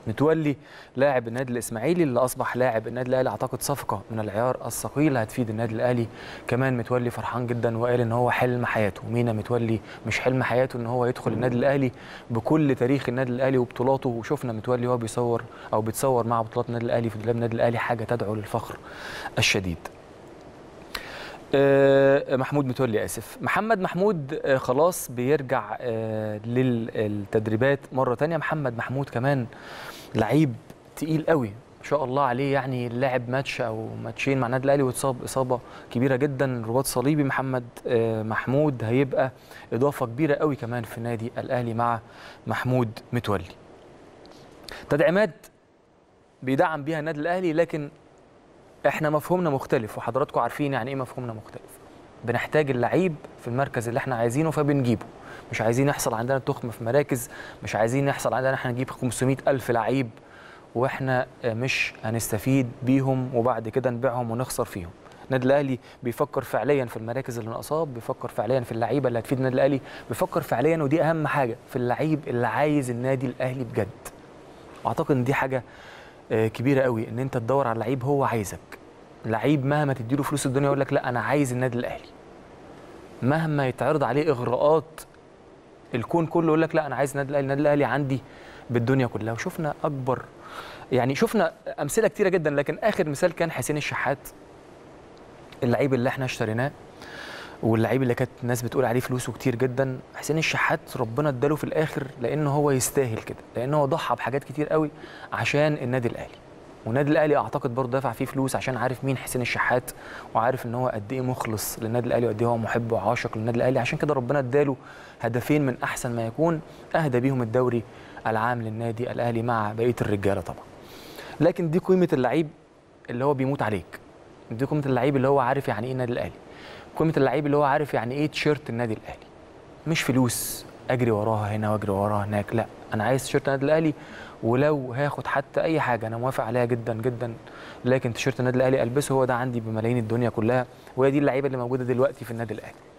متولي لاعب النادي الاسماعيلي اللي اصبح لاعب النادي الاهلي اعتقد صفقه من العيار الثقيل هتفيد النادي الاهلي كمان متولي فرحان جدا وقال ان هو حلم حياته مينا متولي مش حلم حياته ان هو يدخل النادي الاهلي بكل تاريخ النادي الاهلي وبطولاته وشفنا متولي وهو بيصور او بيتصور مع بطولات النادي الاهلي في دولاب النادي الاهلي حاجه تدعو للفخر الشديد آه، محمود متولي اسف محمد محمود آه، خلاص بيرجع آه، للتدريبات مره تانية محمد محمود كمان لعيب تقيل قوي ما شاء الله عليه يعني لعب ماتش او ماتشين مع النادي الاهلي واتصاب اصابه كبيره جدا رباط صليبي محمد آه، محمود هيبقى اضافه كبيره قوي كمان في نادي الاهلي مع محمود متولي تدعيمات بيدعم بيها النادي الاهلي لكن احنا مفهومنا مختلف وحضراتكم عارفين يعني ايه مفهومنا مختلف بنحتاج اللعيب في المركز اللي احنا عايزينه فبنجيبه مش عايزين يحصل عندنا تخم في مراكز مش عايزين يحصل عندنا احنا نجيب 500 ألف لعيب واحنا مش هنستفيد بيهم وبعد كده نبيعهم ونخسر فيهم النادي الاهلي بيفكر فعليا في المراكز اللي ناقصاه بيفكر فعليا في اللعيبه اللي هتفيد النادي الاهلي بيفكر فعليا ودي اهم حاجه في اللعيب اللي عايز النادي الاهلي بجد واعتقد ان دي حاجه آه، كبيره قوي ان انت تدور على لعيب هو عايزك لعيب مهما تديله فلوس الدنيا يقول لك لا انا عايز النادي الاهلي مهما يتعرض عليه اغراءات الكون كله يقول لك لا انا عايز النادي الاهلي النادي الاهلي عندي بالدنيا كلها وشفنا اكبر يعني شفنا امثله كتيره جدا لكن اخر مثال كان حسين الشحات اللعيب اللي احنا اشتريناه واللعيب اللي كانت الناس بتقول عليه فلوسه كتير جدا حسين الشحات ربنا اداله في الاخر لان هو يستاهل كده لان هو ضحى بحاجات كتير قوي عشان النادي الاهلي والنادي الاهلي اعتقد برضه دفع فيه فلوس عشان عارف مين حسين الشحات وعارف ان هو قد ايه مخلص للنادي الاهلي وقد ايه هو محب وعاشق للنادي الاهلي عشان كده ربنا اداله هدفين من احسن ما يكون اهدى بيهم الدوري العام للنادي الاهلي مع بقيه الرجاله طبعا لكن دي قيمه اللعيب اللي هو بيموت عليك دي قيمه اللعيب اللي هو عارف يعني ايه النادي الاهلي قيمه اللعيب اللي هو عارف يعني ايه تيشيرت النادي الاهلي مش فلوس اجري وراها هنا واجري وراها هناك لا انا عايز تيشيرت النادي الاهلي ولو هاخد حتى اي حاجه انا موافق عليها جدا جدا لكن تيشيرت النادي الاهلي البسه هو ده عندي بملايين الدنيا كلها وهي دي اللعيبه اللي موجوده دلوقتي في النادي الاهلي